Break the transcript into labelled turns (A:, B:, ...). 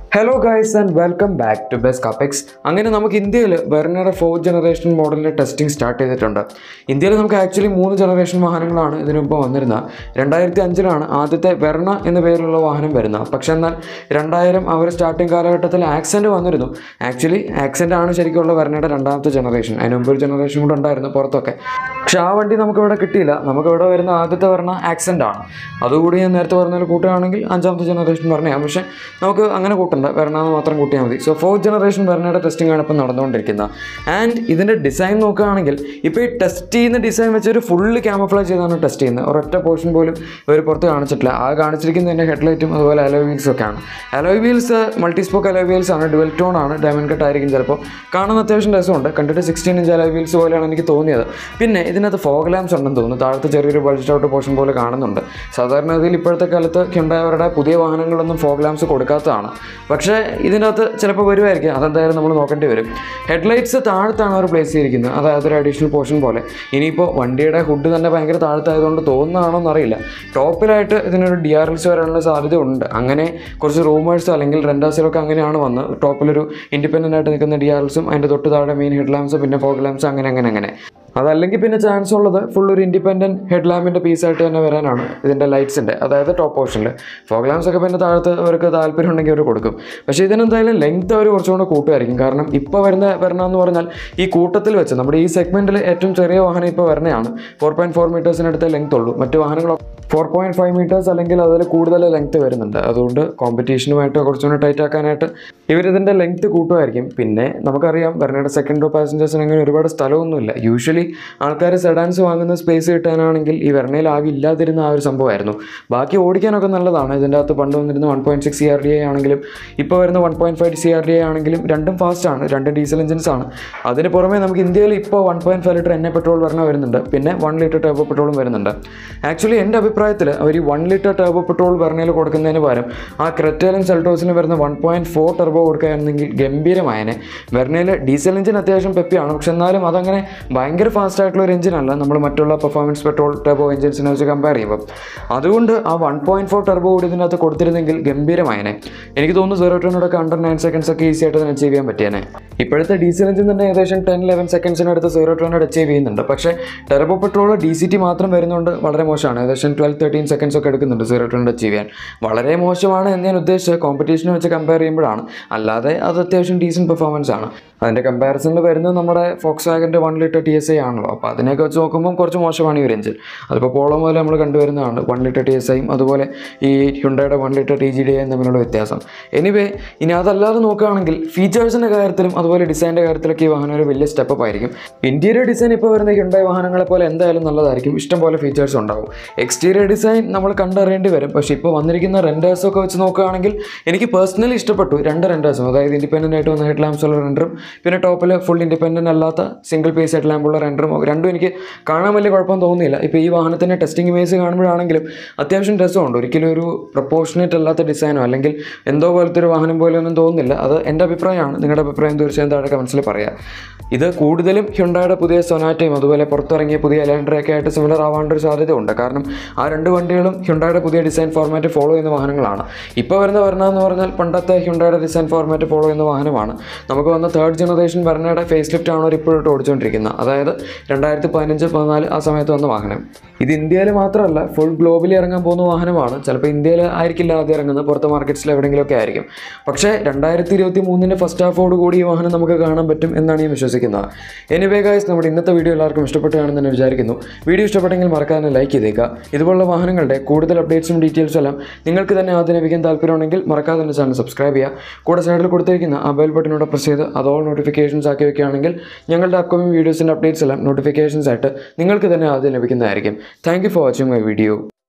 A: hello guys and welcome back to best കപ്പെക്സ് അങ്ങനെ നമുക്ക് ഇന്ത്യയിൽ വെർണയുടെ ഫോർത്ത് ജനറേഷൻ മോഡലിൻ്റെ ടെസ്റ്റിംഗ് സ്റ്റാർട്ട് ചെയ്തിട്ടുണ്ട് ഇന്ത്യയിൽ നമുക്ക് ആക്ച്വലി മൂന്ന് ജനറേഷൻ വാഹനങ്ങളാണ് ഇതിനുമ്പോൾ വന്നിരുന്നത് രണ്ടായിരത്തി അഞ്ചിലാണ് ആദ്യത്തെ വെർണ എന്ന പേരിലുള്ള വാഹനം വരുന്നത് പക്ഷേ എന്നാൽ രണ്ടായിരം അവർ സ്റ്റാർട്ടിംഗ് കാലഘട്ടത്തിൽ ആക്സെൻ്റ് വന്നിരുന്നു ആക്ച്വലി ആക്സെൻ്റ് ആണ് ശരിക്കുള്ള വെർണയുടെ രണ്ടാമത്തെ ജനറേഷൻ അതിന് മുമ്പ് ഒരു ജനറേഷൻ കൂടെ ഉണ്ടായിരുന്നു പുറത്തൊക്കെ പക്ഷേ ആ വണ്ടി നമുക്കിവിടെ കിട്ടിയില്ല നമുക്കിവിടെ വരുന്ന ആദ്യത്തെ പറഞ്ഞ ആക്സെൻ്റ് ആണ് അതുകൂടി ഞാൻ നേരത്തെ പറഞ്ഞ കൂട്ടുകയാണെങ്കിൽ അഞ്ചാമത്തെ ജനറേഷൻ പറഞ്ഞാൽ പക്ഷേ നമുക്ക് അങ്ങനെ കൂട്ടണ്ട വരണമെന്ന് മാത്രം കൂട്ടിയാൽ മതി സോ ഫോർത്ത് ജനറേഷൻ വരണയുടെ ടെസ്റ്റിംഗ് ആണ് ഇപ്പം നടന്നുകൊണ്ടിരിക്കുന്നത് ആൻഡ് ഇതിൻ്റെ ഡിസൈൻ നോക്കുകയാണെങ്കിൽ ഇപ്പോൾ ഈ ടെസ്റ്റ് ചെയ്യുന്ന ഡിസൈൻ വെച്ച് ഒരു ഫുള്ള് ക്യാമഫ്ലാജ് ചെയ്താണ് ടെസ്റ്റ് ചെയ്യുന്നത് ഒരൊറ്റ പോർഷൻ പോലും ഇവർ പുറത്ത് കാണിച്ചിട്ടില്ല ആ കാണിച്ചിരിക്കുന്നതിൻ്റെ ഹെഡ്ലൈറ്റും അതുപോലെ അലോയ് വീൽസും ഒക്കെയാണ് alloy wheels multi spoke alloy wheels ആണ് ഡുവൽ ടോൺ ആണ് ഡയമണ്ട് കട്ട് ആയിരിക്കും ചിലപ്പോൾ കാണുന്ന അത്യാവശ്യം രസമുണ്ട് കണ്ടിട്ട് സിക്സ്റ്റീൻ ഇഞ്ച് അലോയ് വീൽസ് പോലെയാണ് എനിക്ക് തോന്നിയത് പിന്നെ ഇതിനകത്ത് ഫോഗ് ലാംസ് ഉണ്ടെന്ന് തോന്നുന്നു താഴത്ത് ചെറിയൊരു ബൾജ് ഔട്ട് പോർഷൻ പോലെ കാണുന്നുണ്ട് സാധാരണഗതിയിൽ ഇപ്പോഴത്തെ കാലത്ത് ഹ്യുണ്ടായവരുടെ പുതിയ വാഹനങ്ങളൊന്നും ഫോഗ് ലാംസ് കൊടുക്കാത്തതാണ് പക്ഷേ ഇതിനകത്ത് ചിലപ്പോൾ വരുമായിരിക്കും അതെന്തായാലും നമ്മൾ നോക്കേണ്ടി വരും ഹെഡ്ലൈറ്റ്സ് താഴത്താണ് അവർ പ്ലേസ് ചെയ്തിരിക്കുന്നത് അതായത് ഒരു അഡീഷണൽ പോർഷൻ പോലെ ഇനിയിപ്പോൾ വണ്ടിയുടെ ഹുഡ് തന്നെ ഭയങ്കര താഴത്തായതുകൊണ്ട് തോന്നുന്നതാണോ എന്നറിയില്ല ടോപ്പിലായിട്ട് ഇതിനൊരു ഡി ആർ എൽസ് വരാനുള്ള സാധ്യത ഉണ്ട് അങ്ങനെ കുറച്ച് റൂമേഴ്സ് അല്ലെങ്കിൽ റെൻഡാസിലൊക്കെ അങ്ങനെയാണ് വന്ന് ടോപ്പിലൊരു ഇൻഡിപെൻഡൻ്റ് ആയിട്ട് നിൽക്കുന്ന ഡി ആർ എൽസും അതിൻ്റെ തൊട്ട് താഴെ മെയിൻ ഹെഡ് ലാംസ് പിന്നെ ഫോഗ് ലാംസ് അങ്ങനെ അങ്ങനെ അങ്ങനെ അതല്ലെങ്കിൽ പിന്നെ ചാൻസ് ഉള്ളത് ഫുൾ ഒരു ഇൻഡിപെൻഡൻറ്റ് ഹെഡ് ലാമ്പിൻ്റെ പീസായിട്ട് തന്നെ വരാനാണ് ഇതിൻ്റെ ലൈറ്റ്സിൻ്റെ അതായത് ടോപ്പ് പോർഷനിൽ ഫോഗ് ലാംസ് ഒക്കെ പിന്നെ താഴത്ത് അവർക്ക് താല്പര്യം ഉണ്ടെങ്കിൽ അവർ കൊടുക്കും പക്ഷേ ഇതിനെന്തായാലും ലെങ്ത് അവർ കുറച്ചുകൂടെ കൂട്ടുമായിരിക്കും കാരണം ഇപ്പോൾ വരുന്ന വരണമെന്ന് പറഞ്ഞാൽ ഈ കൂട്ടത്തിൽ വെച്ച് നമ്മുടെ ഈ സെഗ്മെൻറ്റിൽ ഏറ്റവും ചെറിയ വാഹനം ഇപ്പോൾ വരണയാണ് ഫോർ പോയിൻറ്റ് ഫോർ മീറ്റേഴ്സിനടുത്ത് ലെങ്ത് ഉള്ളൂ മറ്റു വാഹനങ്ങൾ ഫോർ പോയിൻറ്റ് ഫൈവ് മീറ്റേഴ്സ് അല്ലെങ്കിൽ അതിൽ കൂടുതൽ ലെങ്ത് വരുന്നുണ്ട് അതുകൊണ്ട് കോമ്പറ്റീഷനുമായിട്ട് കുറച്ചുകൂടെ ടൈറ്റ് ആക്കാനായിട്ട് ഇവരിതിൻ്റെ ലെങ്ത് കൂട്ടുമായിരിക്കും പിന്നെ നമുക്കറിയാം വരണയുടെ സെക്കൻഡ് റോ പാസഞ്ചേഴ്സിന് അങ്ങനെ ഒരുപാട് സ്ഥലമൊന്നുമില്ല യൂഷ്വലി ആൾക്കാർ സെഡാൻസ് വാങ്ങുന്ന സ്പേസ് കിട്ടാനാണെങ്കിൽ ഈ വെർണയിൽ ആകെ ഇല്ലാതിരുന്ന ആ ഒരു സംഭവമായിരുന്നു ബാക്കി ഓടിക്കാനൊക്കെ നല്ലതാണ് ഇതിൻ്റെ അകത്ത് പണ്ട് വന്നിരുന്ന one point six C R D I ആണെങ്കിലും ഇപ്പോൾ വരുന്ന one point five C R D I ആണെങ്കിലും രണ്ടും ഫാസ്റ്റാണ് രണ്ടും ഡീസൽ എഞ്ചിൻസ് ആണ് അതിന് പുറമെ നമുക്ക് ഇന്ത്യയിൽ ഇപ്പോൾ വൺ പോയിൻറ്റ് ഫൈവ് ലിറ്റർ എണ്ണ പെട്രോൾ വരണ വരുന്നുണ്ട് പിന്നെ വൺ ലിറ്റർ ടർബോ പെട്രോളും വരുന്നുണ്ട് ആക്ച്വലി എൻ്റെ അഭിപ്രായത്തിൽ അവർ ഈ വൺ ലിറ്റർ ടർബോ പെട്രോൾ വെർണയിൽ കൊടുക്കുന്നതിന് പകരം ആ ക്രെറ്റയിലും സെൽട്ടോസിലും വരുന്ന വൺ പോയിൻറ്റ് ഫോർ ടർബോ കൊടുക്കുകയായിരുന്നെങ്കിൽ ഗംഭീരമായനെ വെർണയിൽ ഡീസൽ എഞ്ചിൻ അത്യാവശ്യം പെപ്പിയാണ് പക്ഷെ എന്നാലും അതങ്ങനെ ഭയങ്കര ഫാസ്റ്റ് ആയിട്ടുള്ള ഒരു എഞ്ചിനല്ല നമ്മൾ മറ്റുള്ള പെർഫോമൻസ് പെട്രോൾ ടർബോ എഞ്ചിൻസിനെ വെച്ച് കമ്പയർ ചെയ്യുമ്പോൾ അതുകൊണ്ട് ആ വൺ പോയിൻറ്റ് ഫോർ ടർബോ കൂടി ഇതിനകത്ത് കൊടുത്തിരുന്നെങ്കിൽ ഗംഭീരമായനെ എനിക്ക് തോന്നുന്നു സീറോ ടൂനോടൊക്കെ അണ്ടർ നയൻ സെക്കൻഡ്സ് ഒക്കെ ഈസി ആയിട്ട് തന്നെ അച്ചീവ് ചെയ്യാൻ പറ്റിയേനെ ഇപ്പോഴത്തെ ഡീസൽ എഞ്ചിൻ തന്നെ ഏകദേശം ടെൻ ലെവൻ സെക്കൻഡ്സിനടുത്ത് സീറോ ടൂനോട് അച്ചീവ് ചെയ്യുന്നുണ്ട് പക്ഷേ turbo petrol D C T മാത്രം വരുന്നുണ്ട് വളരെ മോശമാണ് ഏകദേശം ട്വൽവ് തേർട്ടീൻ സെക്കൻഡ്സ് ഒക്കെ എടുക്കുന്നുണ്ട് സീറോ ടൂനോട് അച്ചീവ് ചെയ്യാൻ വളരെ മോശമാണ് എന്ന് ഞാൻ ഉദ്ദേശിച്ചത് കോമ്പറ്റീഷനെ വെച്ച് കമ്പയർ ചെയ്യുമ്പോഴാണ് അല്ലാതെ അത് അത്യാവശ്യം ഡീസൻറ്റ് പെർഫോമൻസ് ആണ് അതിൻ്റെ കമ്പാരിസണിൽ വരുന്നത് നമ്മുടെ ഫോക്സ് വാഗൻ്റെ one litre T S I ആണല്ലോ അപ്പോൾ അതിനെയൊക്കെ വെച്ച് നോക്കുമ്പോൾ കുറച്ച് മോശമാണ് ഈ ഒരു എഞ്ചിൻ അതിപ്പോൾ പോളോ മുതൽ നമ്മൾ കണ്ടുവരുന്നതാണ് വൺ ലിറ്റർ ടി എസ് ഐയും അതുപോലെ ഈ ഹ്യുണ്ടയുടെ one litre T G D ഐയും തമ്മിലുള്ള വ്യത്യാസം എനിവേ ഇനി അതല്ലാതെ നോക്കുകയാണെങ്കിൽ ഫീച്ചേഴ്സിൻ്റെ കാര്യത്തിലും അതുപോലെ ഡിസൈൻ്റെ കാര്യത്തിലൊക്കെ ഈ വാഹനം ഒരു വലിയ സ്റ്റെപ്പ് ആയിരിക്കും ഇൻറ്റീരിയർ ഡിസൈൻ ഇപ്പോൾ വരുന്ന ഹ്യുണ്ടായ വാഹനങ്ങളെ പോലെ എന്തായാലും നല്ലതായിരിക്കും ഇഷ്ടംപോലെ ഫീച്ചേഴ്സ് ഉണ്ടാവും എക്സ്റ്റീരിയർ ഡിസൈൻ നമ്മൾ കണ്ടറിയേണ്ടി വരും പക്ഷേ ഇപ്പോൾ വന്നിരിക്കുന്ന റെൻഡേഴ്സൊക്കെ വെച്ച് നോക്കുകയാണെങ്കിൽ എനിക്ക് പേഴ്സണലി ഇഷ്ടപ്പെട്ടു രണ്ട് റെൻഡേഴ്സും അതായത് ഇൻഡിപെൻഡൻ്റ് ആയിട്ട് വന്ന ഹെഡ് ലാംസ് ഉള്ള റെൻഡറും പിന്നെ ടോപ്പിൽ ഫുൾ ഇൻഡിപെൻഡൻ്റ് അല്ലാത്ത സിംഗിൾ പീസ് ഹെഡ് ലാമ്പുള്ള റെൻഡറും രണ്ടും എനിക്ക് കാണാൻ വലിയ കുഴപ്പം തോന്നിയില്ല ഇപ്പോൾ ഈ വാഹനത്തിൻ്റെ ടെസ്റ്റിംഗ് ഇമേജ് കാണുമ്പോഴാണെങ്കിലും അത്യാവശ്യം രസമുണ്ട് ഒരിക്കലും ഒരു പ്രപ്പോർഷനേറ്റ് അല്ലാത്ത ഡിസൈനോ അല്ലെങ്കിൽ എന്തോ പോലത്തെ ഒരു വാഹനം പോലെയൊന്നും തോന്നുന്നില്ല അത് എൻ്റെ അഭിപ്രായമാണ് നിങ്ങളുടെ അഭിപ്രായം തീർച്ചയായും താഴെ കമൻസിൽ പറയാം ഇത് കൂടുതലും ഹ്യുണ്ടായുടെ പുതിയ സൊനാറ്റയും അതുപോലെ പുറത്തിറങ്ങിയ പുതിയ എലൻഡറൊക്കെ ആയിട്ട് സിമിലർ ആവാനുള്ള ഒരു സാധ്യത ഉണ്ട് കാരണം ആ രണ്ട് വണ്ടികളും ഹ്യുണ്ടായുടെ പുതിയ ഡിസൈൻ ഫോർമാറ്റ് ഫോളോ ചെയ്യുന്ന വാഹനങ്ങളാണ് ഇപ്പോൾ വരുന്ന വരണ എന്ന് പറഞ്ഞാൽ പണ്ടത്തെ ഹ്യുണ്ടായുടെ ഡിസൈൻ ഫോർമാറ്റ് ഫോളോ ചെയ്യുന്ന വാഹനമാണ് നമുക്ക് വന്ന തേർഡ് ജനറേഷൻ വരണയുടെ ഫേസ് ലിഫ്റ്റ് ആണ് അവർ ഇപ്പോഴോട്ട് ഓടിച്ചുകൊണ്ടിരിക്കുന്നത് അതായത് രണ്ടായിരത്തി പതിനഞ്ച് പതിനാല് ആ സമയത്ത് വന്ന വാഹനം ഇത് ഇന്ത്യയിൽ മാത്രമല്ല ഫുൾ ഗ്ലോബലി ഇറങ്ങാൻ പോകുന്ന വാഹനമാണ് ചിലപ്പോൾ ഇന്ത്യയിൽ ആയിരിക്കില്ല ആദ്യം ഇറങ്ങുന്നത് പുറത്തെ മാർക്കറ്റ്സിൽ എവിടെയെങ്കിലുമൊക്കെ ആയിരിക്കും പക്ഷേ രണ്ടായിരത്തി ഇരുപത്തി മൂന്നിൻ്റെ ഫസ്റ്റ് ഹാഫോട് കൂടി ഈ വാഹനം നമുക്ക് കാണാൻ പറ്റും എന്നാണ് ഞാൻ വിശ്വസിക്കുന്നത് എനിവേ ഗായ്സ് നമ്മുടെ ഇന്നത്തെ വീഡിയോ എല്ലാവർക്കും ഇഷ്ടപ്പെട്ടാണെന്ന് തന്നെ വിചാരിക്കുന്നു വീഡിയോ ഇഷ്ടപ്പെട്ടെങ്കിൽ മറക്കാതെ ലൈക്ക് ചെയ്തേക്കുക ഇതുപോലുള്ള വാഹനങ്ങളുടെ കൂടുതൽ അപ്ഡേറ്റ്സും ഡീറ്റെയിൽസും എല്ലാം നിങ്ങൾക്ക് തന്നെ ആദ്യം ലഭിക്കാൻ താല്പര്യമുണ്ടെങ്കിൽ മറക്കാതെ തന്നെ ചാനൽ സബ്സ്ക്രൈബ് ചെയ്യുക കൂടെ സൈഡിൽ കൊടുത്തിരിക്കുന്ന ആ ബെൽ ബട്ടനോട് പ്രസ് ചെയ്ത് അതോ നോട്ടിഫിക്കേഷൻസ് ആക്കി വെക്കുകയാണെങ്കിൽ ഞങ്ങളുടെ അപ്കമിംഗ് വീഡിയോസിൻ്റെ അപ്ഡേറ്റ്സ് എല്ലാം നോട്ടിഫിക്കേഷൻസ് ആയിട്ട് നിങ്ങൾക്ക് തന്നെ ആദ്യം ലഭിക്കുന്നതായിരിക്കും thank you for watching my video